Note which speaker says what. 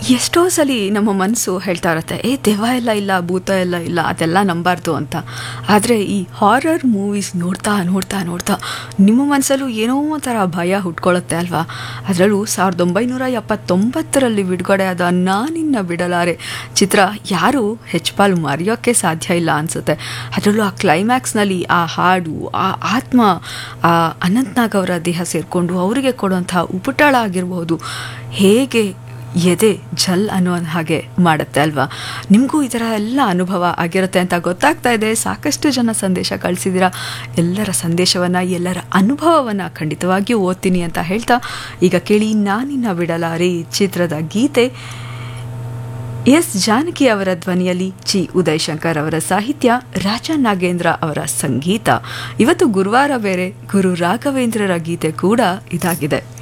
Speaker 1: ಎಷ್ಟೋ ಸಲ ನಮ್ಮ ಮನಸ್ಸು ಹೇಳ್ತಾ ಇರುತ್ತೆ ಏ ದೆವ್ವ ಎಲ್ಲ ಇಲ್ಲ ಭೂತ ಎಲ್ಲ ಇಲ್ಲ ಅದೆಲ್ಲ ನಂಬಾರ್ದು ಅಂತ ಆದರೆ ಈ ಹಾರರ್ ಮೂವೀಸ್ ನೋಡ್ತಾ ನೋಡ್ತಾ ನೋಡ್ತಾ ನಿಮ್ಮ ಮನಸ್ಸಲ್ಲೂ ಏನೋ ಒಂಥರ ಭಯ ಹುಟ್ಕೊಳ್ಳುತ್ತೆ ಅಲ್ವಾ ಅದರಲ್ಲೂ ಸಾವಿರದ ಒಂಬೈನೂರ ಎಪ್ಪತ್ತೊಂಬತ್ತರಲ್ಲಿ ಬಿಡುಗಡೆ ಆದ ನಾನಿನ್ನ ಬಿಡಲಾರೆ ಚಿತ್ರ ಯಾರು ಹೆಚ್ಚಪಾಲು ಮರೆಯೋಕ್ಕೆ ಸಾಧ್ಯ ಇಲ್ಲ ಅನಿಸುತ್ತೆ ಅದರಲ್ಲೂ ಆ ಕ್ಲೈಮ್ಯಾಕ್ಸ್ನಲ್ಲಿ ಆ ಹಾಡು ಆ ಆತ್ಮ ಆ ಅನಂತ್ನಾಗ್ ಅವರ ದೇಹ ಸೇರಿಕೊಂಡು ಅವರಿಗೆ ಕೊಡುವಂಥ ಉಪುಟಾಳ ಆಗಿರಬಹುದು ಹೇಗೆ ಎದೆ ಝಲ್ ಅನ್ನೋ ಹಾಗೆ ಮಾಡುತ್ತೆ ಅಲ್ವಾ ನಿಮಗೂ ಈ ಥರ ಎಲ್ಲ ಅನುಭವ ಆಗಿರುತ್ತೆ ಅಂತ ಗೊತ್ತಾಗ್ತಾ ಇದೆ ಸಾಕಷ್ಟು ಜನ ಸಂದೇಶ ಕಳಿಸಿದ್ದೀರಾ ಎಲ್ಲರ ಸಂದೇಶವನ್ನು ಎಲ್ಲರ ಅನುಭವವನ್ನು ಖಂಡಿತವಾಗಿಯೂ ಓದ್ತೀನಿ ಅಂತ ಹೇಳ್ತಾ ಈಗ ಕೇಳಿ ನಾನಿನ್ನ ಬಿಡಲಾರಿ ಚಿತ್ರದ ಗೀತೆ ಎಸ್ ಜಾನಕಿ ಅವರ ಧ್ವನಿಯಲ್ಲಿ ಜಿ ಉದಯ್ ಶಂಕರ್ ಅವರ ಸಾಹಿತ್ಯ ರಾಜ ನಾಗೇಂದ್ರ ಅವರ ಸಂಗೀತ ಇವತ್ತು ಗುರುವಾರ ಬೇರೆ ಗುರು ರಾಘವೇಂದ್ರರ ಗೀತೆ ಕೂಡ ಇದಾಗಿದೆ